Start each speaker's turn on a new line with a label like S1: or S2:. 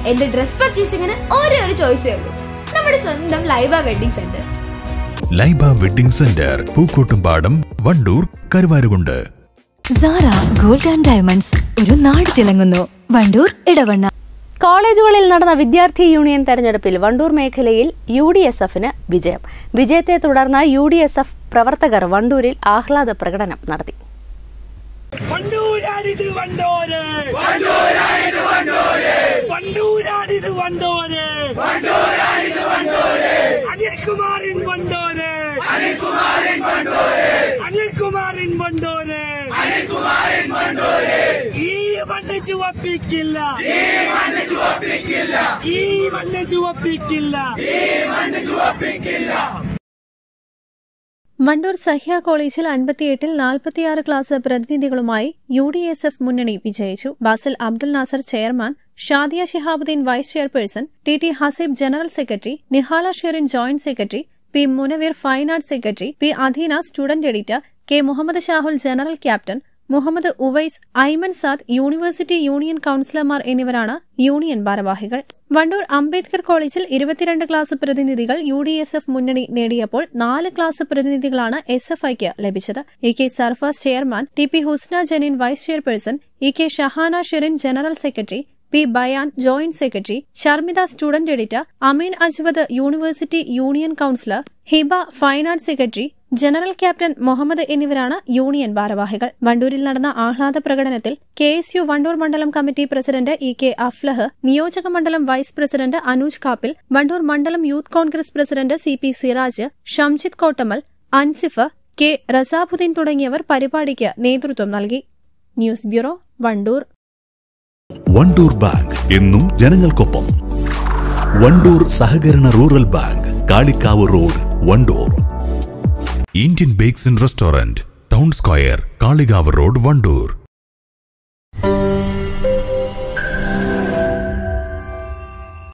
S1: എന്റെ ഡ്രസ് പർച്ചേസിംഗിന് ഒരേ ഒരു ചോയ്സേ ഉള്ളൂ നമ്മുടെ സ്വന്തം Laiba wedding centre
S2: Laiba wedding centre Pookkottumpadam Wandoor Karuvarakundu
S3: Sara gold and diamonds ഒരു നാട് തിളങ്ങുന്നു വണ്ടൂർ ഇടവണ്ണ
S4: കോളേജുകളിൽ നടന്ന വിദ്യാർത്ഥി യൂണിയൻ തെരഞ്ഞെടുപ്പിൽ വണ്ടൂർ മേഖലയിൽ യു ഡി എസ് എഫിന് വിജയം വിജയത്തെ തുടർന്ന് യു ഡി എസ് എഫ് പ്രവർത്തകർ വണ്ടൂരിൽ ആഹ്ലാദ പ്രകടനം നടത്തി
S5: വണ്ടൂരാണിത് വണ്ടോര് വണ്ടൂരാണിത് വണ്ടോര് വണ്ടൂരാണിത് വണ്ടോര് വണ്ടൂരാണിത് വണ്ടോര് അനിൽകുമാറിൻ വണ്ടോര് അനിൽകുമാറിൻ വണ്ടോര് അനിൽകുമാറിൻ വണ്ടോര് അനിൽകുമാറിൻ വണ്ടോര് ഈ മണ്ണ് ചുവപ്പിക്കില്ല ഈ മണ്ണ് ചുവപ്പിക്കില്ല ഈ മണ്ണ് ചുവപ്പിക്കില്ല ഈ മണ്ണ് ചുവപ്പിക്കില്ല
S6: വണ്ടൂർ സഹ്യ കോളേജിൽ അൻപത്തിയെട്ടിൽ നാൽപ്പത്തിയാറ് ക്ലാസ് പ്രതിനിധികളുമായി യു ഡി എസ് എഫ് മുന്നണി വിജയിച്ചു Basil Abdul Nasar chairman Shadiya Shihabuddin vice chairperson T T Haseeb general secretary Nihala Sherin joint secretary P Munavir fine arts secretary P Adheena student editor K Muhammad Shahul general captain Muhammad Uvais Aiman Saad university union കൌൺസിലർമാർ എന്നിവരാണ് യൂണിയൻ ഭാരവാഹികൾ വണ്ടൂർ അംബേദ്കർ കോളേജിൽ ഇരുപത്തിരണ്ട് ക്ലാസ് പ്രതിനിധികൾ യു ഡി എസ് എഫ് മുന്നണി നേടിയപ്പോൾ നാല് ക്ലാസ് പ്രതിനിധികളാണ് എസ് എഫ് ഐക്ക് ലഭിച്ചത് E K Sarfas chairman T P Husna Janeen vice chairperson E K Shahana Sherin general secretary P Bayan joint secretary Sharmitha student editor Ameen Ajwad university union councillor Hiba fine arts secretary general captain Muhammad എന്നിവരാണ് union ഭാരവാഹികൾ വണ്ടൂരിൽ നടന്ന ആഹ്ലാദ പ്രകടനത്തിൽ കെ എസ് യു വണ്ടൂർ മണ്ഡലം committee president E K Aflah നിയോജക മണ്ഡലം vice president Anuj Kappil Wandoor മണ്ഡലം youth Congress president C P Siraj Shamjith Kottamal Ansif K Rasabuddin തുടങ്ങിയവർ പരിപാടിക്ക് നേതൃത്വം നൽകി news bureau Wandoor
S2: Wandoor bank എന്നും ജനങ്ങൾക്കൊപ്പം വണ്ടൂർ സഹകരണ rural bank Kalikavu road Wandoor Indian bakes and restaurant town square Kalikavu road Wandoor